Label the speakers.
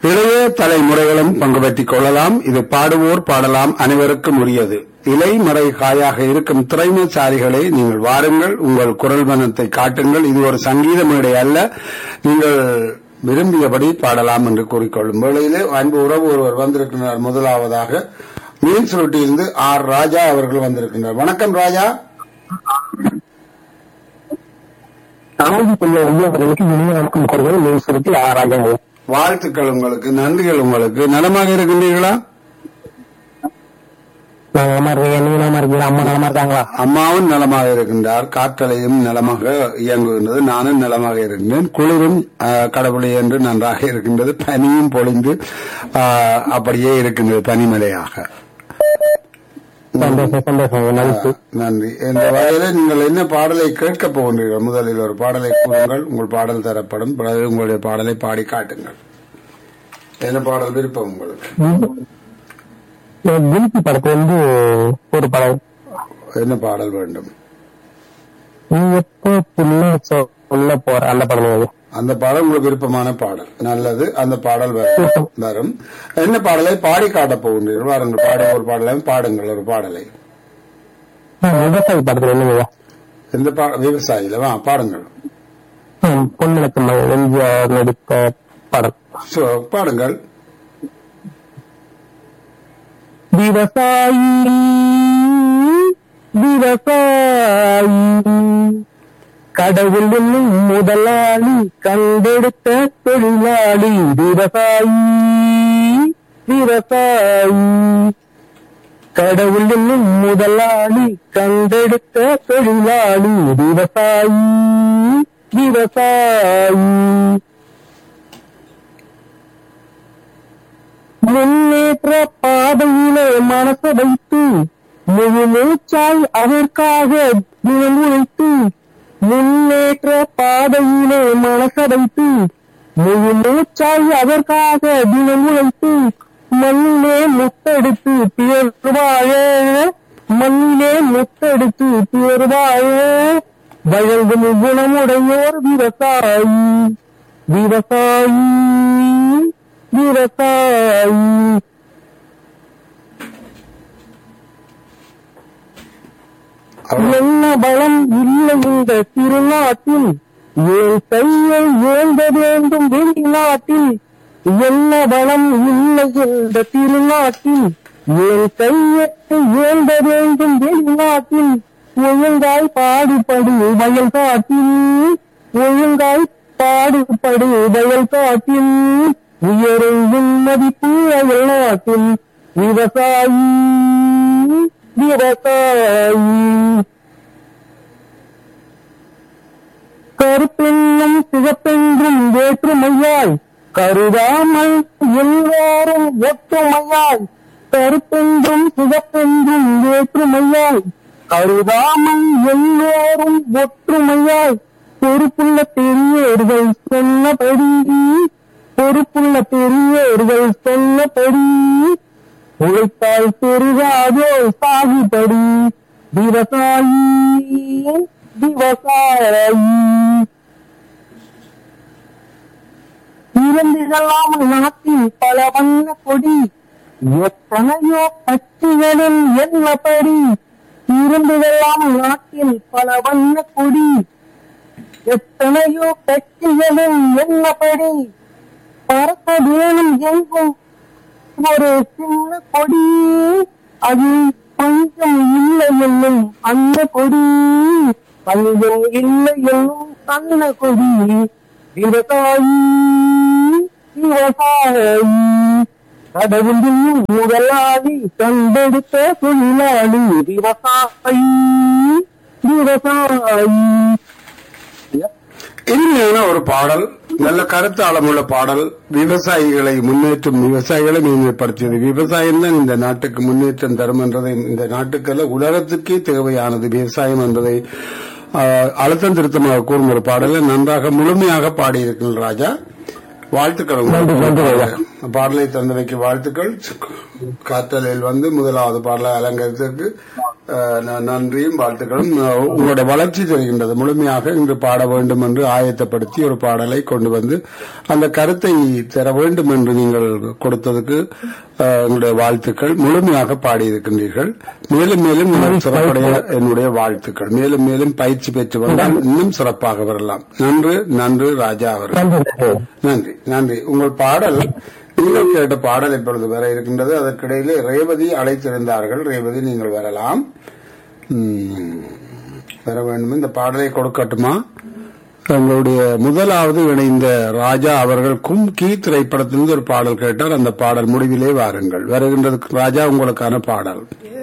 Speaker 1: இளைய தலைமுறைகளும் பங்கு பெற்றுக் கொள்ளலாம் இது பாடுவோர் பாடலாம் அனைவருக்கும் உரியது இலை மறை காயாக இருக்கும் திறமைசாலிகளை நீங்கள் வாருங்கள் உங்கள் குரல் மனத்தை காட்டுங்கள் இது ஒரு சங்கீத மேடை அல்ல நீங்கள் விரும்பியபடி பாடலாம் என்று கூறிக்கொள்ளும் வேளையிலே அன்பு உறவு ஒருவர் வந்திருக்கிறார் முதலாவதாக மீன் சுருட்டியிலிருந்து ஆர் ராஜா அவர்கள் வந்திருக்கின்றார் வணக்கம் ராஜா
Speaker 2: சாமி பிள்ளை ஐயா அவர்களுக்கு இனிய வணக்கம் கூறுவது மீன் சுருட்டி ஆராய்ச்சி
Speaker 1: வாழ்த்துக்கள் உங்களுக்கு நன்றிகள் உங்களுக்கு நலமாக இருக்கின்றீர்களா
Speaker 2: நான் நலமா இருக்கேன் நீங்க நலமா இருக்கீங்க அம்மா நலமா இருக்காங்களா
Speaker 1: அம்மாவும் நலமாக இருக்கின்றார் காற்றலையும் நலமாக இயங்குகின்றது நானும் நலமாக இருக்கின்றேன் குளிரும் ஆஹ், கடவுளே என்று நன்றாக இருக்கின்றது பனியும் பொழிந்து ஆஹ், அப்படியே இருக்கின்றது பனிமலையாக
Speaker 2: சந்தோஷம் சந்தோஷம் நன்றி
Speaker 1: நன்றி இந்த வகையில நீங்கள் என்ன பாடலை கேட்கப் போகின்றீர்கள் முதலில் ஒரு பாடலை கூறுங்கள் உங்கள் பாடல் தரப்படும் பிறகு உங்களுடைய பாடலை பாடி காட்டுங்கள் என்ன பாடல் விருப்பம் உங்களுக்கு
Speaker 2: விழுப்பு படத்துல வந்து ஒரு படம்
Speaker 1: என்ன பாடல் வேண்டும்
Speaker 2: நீ எப்போ புள்ள சொல்ல போற அந்த படம் அது.
Speaker 1: அந்த பாடல் உங்களுக்கு விருப்பமான பாடல் நல்லது அந்த பாடல் வரும் வரும் என்ன பாடலை பாடி காட்டப் போகின்றீர்கள் வாருங்கள் பாடி ஒரு பாடலை பாடுங்கள் ஒரு பாடலை
Speaker 2: விவசாயி படத்துல என்னங்க
Speaker 1: எந்த பா விவசாயில வா பாடுங்கள்
Speaker 2: பொன்னிலக்கு மகன் எம்ஜிஆர் நடித்த படம்
Speaker 1: சோ, பாடுங்கள்
Speaker 2: விவசாயி விவசாயி கடவுள் என்னும் முதலாளி கண்டெடுத்த தொழிலாளி விவசாயி விவசாயி கடவுள் என்னும் முதலாளி கண்டெடுத்த தொழிலாளி விவசாயி விவசாயி முன்னேற்ற பாதையிலே மனச வைத்து முழு மூச்சாய் அதற்காக தினம் உழைத்து முன்னேற்ற பாதையிலே மனச வைத்து முழு மூச்சாய் அதற்காக தினம் உழைத்து மண்ணிலே முத்தெடுத்து தேர்வாழ மண்ணிலே முத்தெடுத்து தேர்வாழ வழங்கும் குணமுடையோர் விவசாயி விவசாயி விவசாயி என்ன பலம் இல்லை இந்த திருநாட்டில் ஏன் கையை ஏந்த வேண்டும் வெளிநாட்டில் என்ன பலம் இல்லை இந்த திருநாட்டில் ஏன் கையை ஏந்த வேண்டும் வெளிநாட்டில் ஒழுங்காய் பாடுபடு வயல் காட்டில் ஒழுங்காய் பாடுபடு வயல் காட்டில் உயரும் மதிப்பு அயல் நாட்டில் விவசாயி விவசாயி கருப்பெண்ணும் சிவப்பென்றும் வேற்றுமையாய் கருதாமல் எல்லாரும் ஒற்றுமையாய் கருப்பென்றும் சிவப்பென்றும் வேற்றுமையாய் கருதாமல் எல்லோரும் ஒற்றுமையாய் பொறுப்புள்ள பெரியோர்கள் சொன்னபடி பொறுப்புள்ள பெரியோர்கள் சொன்னபடி உழைத்தால் பெருகாதோ சாகுபடி விவசாயி விவசாயி இருந்திடலாம் நாட்டில் பல வண்ண கொடி எத்தனையோ கட்சிகளில் என்னபடி இருந்திடலாம் நாட்டில் பல வண்ண கொடி எத்தனையோ கட்சிகளில் என்னபடி பறக்க வேணும் எங்கும் ஒரு சின்ன கொடி அது கொஞ்சம் இல்லை என்னும் அந்த கொடி கொஞ்சம் இல்லை என்னும் அந்த கொடி விவசாயி விவசாயி கடவுள் முதலாளி கண்டெடுத்த தொழிலாளி விவசாயி விவசாயி
Speaker 1: இனிமையான ஒரு பாடல் நல்ல கருத்து ஆழமுள்ள பாடல் விவசாயிகளை முன்னேற்றும் விவசாயிகளை மேன்மைப்படுத்தியது விவசாயம் தான் இந்த நாட்டுக்கு முன்னேற்றம் தரும் என்றதை இந்த நாட்டுக்கல்ல உலகத்துக்கே தேவையானது விவசாயம் என்பதை ஆஹ், அழுத்தம் திருத்தமாக கூறும் ஒரு பாடலை நன்றாக முழுமையாக பாடியிருக்கிறார் ராஜா வாழ்த்துக்கள்
Speaker 2: நன்றி, நன்றி, ஐயா.
Speaker 1: உங்களுக்கு. பாடலை தந்தமைக்கு வாழ்த்துக்கள் காற்றலையில் வந்து முதலாவது பாடலை அலங்கரித்ததற்கு அஹ், ந- நன்றியும் வாழ்த்துக்களும் அஹ், உங்களுடைய வளர்ச்சி தெரிகின்றது முழுமையாக இங்கு பாட வேண்டும் என்று ஆயத்தப்படுத்தி ஒரு பாடலை கொண்டு வந்து அந்த கருத்தை தர வேண்டும் என்று நீங்கள் கொடுத்ததுக்கு அஹ், உங்களுடைய வாழ்த்துக்கள் முழுமையாக பாடியிருக்கின்றீர்கள் மேலும் மேலும் நீங்கள் சிறப்புடைய என்னுடைய வாழ்த்துக்கள் மேலும் மேலும் பயிற்சி பெற்று வந்தால் இன்னும் சிறப்பாக வரலாம் நன்று நன்று ராஜா அவர்கள்
Speaker 2: நன்றி நன்றி
Speaker 1: நன்றி நன்றி உங்கள் பாடல் நீங்கள் கேட்ட பாடல் இப்பொழுது வர இருக்கின்றது அதற்கிடையிலே ரேவதி அழைத்திருந்தார்கள் ரேவதி நீங்கள் வரலாம் ம், வர வேண்டும் இந்த பாடலை கொடுக்கட்டுமா எங்களுடைய முதலாவது இணைந்த ராஜா அவர்கள் கும்கி திரைப்படத்திலிருந்து ஒரு பாடல் கேட்டால் அந்த பாடல் முடிவிலே வாருங்கள் வருகின்றது ராஜா உங்களுக்கான பாடல்